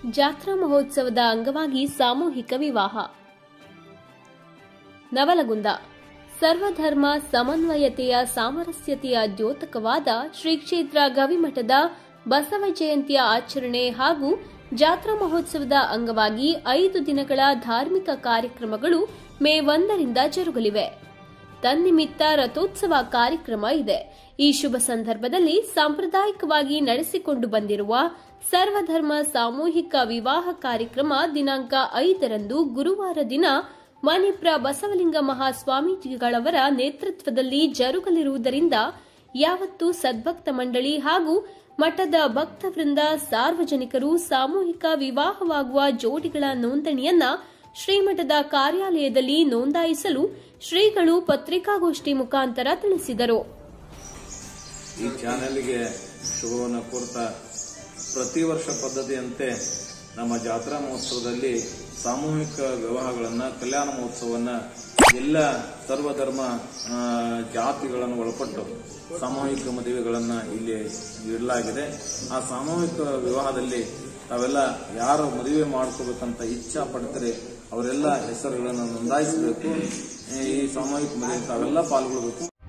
ಜಾತ್ರಾ ಮಹೋತ್ಸವದ ಅಂಗವಾಗಿ ಸಾಮೂಹಿಕ ವಿವಾಹ ನವಲಗುಂದ ಸರ್ವಧರ್ಮ ಸಮನ್ವಯತೆಯ ಸಾಮರಸ್ಯತೆಯ ದ್ಯೋತಕವಾದ ಶ್ರೀ ಕ್ಷೇತ್ರ ಗವಿಮಠದ ಬಸವ ಜಯಂತಿಯ ಆಚರಣೆ ಹಾಗೂ ಜಾತ್ರಾ ಮಹೋತ್ಸವದ ಅಂಗವಾಗಿ ಐದು ದಿನಗಳ ಧಾರ್ಮಿಕ ಕಾರ್ಯಕ್ರಮಗಳು ಮೇ ಒಂದರಿಂದ ಜರುಗಲಿವೆ ತನ್ನಿಮಿತ್ತ ರಥೋತ್ಸವ ಕಾರ್ಯಕ್ರಮ ಇದೆ ಈ ಶುಭ ಸಂದರ್ಭದಲ್ಲಿ ಸಾಂಪ್ರದಾಯಿಕವಾಗಿ ನಡೆಸಿಕೊಂಡು ಬಂದಿರುವ ಸರ್ವಧರ್ಮ ಸಾಮೂಹಿಕ ವಿವಾಹ ಕಾರ್ಯಕ್ರಮ ದಿನಾಂಕ ಐದರಂದು ಗುರುವಾರ ದಿನ ಮಣಿಪ್ರ ಬಸವಲಿಂಗ ಮಹಾಸ್ವಾಮೀಜಿಗಳವರ ನೇತೃತ್ವದಲ್ಲಿ ಜರುಗಲಿರುವುದರಿಂದ ಯಾವತ್ತೂ ಸದ್ಭಕ್ತ ಮಂಡಳಿ ಹಾಗೂ ಮಠದ ಭಕ್ತವೃಂದ ಸಾರ್ವಜನಿಕರು ಸಾಮೂಹಿಕ ವಿವಾಹವಾಗುವ ಜೋಡಿಗಳ ನೋಂದಣಿಯನ್ನ ಶ್ರೀಮಠದ ಕಾರ್ಯಾಲಯದಲ್ಲಿ ನೋಂದಾಯಿಸಲು ಶ್ರೀಗಳು ಪತ್ರಿಕಾಗೋಷ್ಠಿ ಮುಖಾಂತರ ತಿಳಿಸಿದರು ಈ ಚಾನೆಲ್ಗೆ ಶುಭವನ್ನು ಕೋರ್ತಾ ಪ್ರತಿ ವರ್ಷ ಪದ್ಧತಿಯಂತೆ ನಮ್ಮ ಜಾತ್ರಾ ಮಹೋತ್ಸವದಲ್ಲಿ ಸಾಮೂಹಿಕ ವಿವಾಹಗಳನ್ನ ಕಲ್ಯಾಣ ಮಹೋತ್ಸವನ್ನ ಎಲ್ಲ ಸರ್ವಧರ್ಮ ಆ, ಜಾತಿಗಳನ್ನು ಒಳಪಟ್ಟು ಸಾಮೂಹಿಕ ಮದುವೆಗಳನ್ನ ಇಲ್ಲಿ ಇಡಲಾಗಿದೆ ಆ ಸಾಮೂಹಿಕ ವಿವಾಹದಲ್ಲಿ ತಾವೆಲ್ಲ ಯಾರು ಮದುವೆ ಮಾಡ್ಕೋಬೇಕಂತ ಇಚ್ಛಾ ಪಡ್ತಾರೆ ಅವರೆಲ್ಲ ಹೆಸರುಗಳನ್ನು ನೋಂದಾಯಿಸಬೇಕು ಈ ಸಾಮೂಹಿಕ ಮದುವೆ ತಾವೆಲ್ಲ ಪಾಲ್ಗೊಳ್ಳಬೇಕು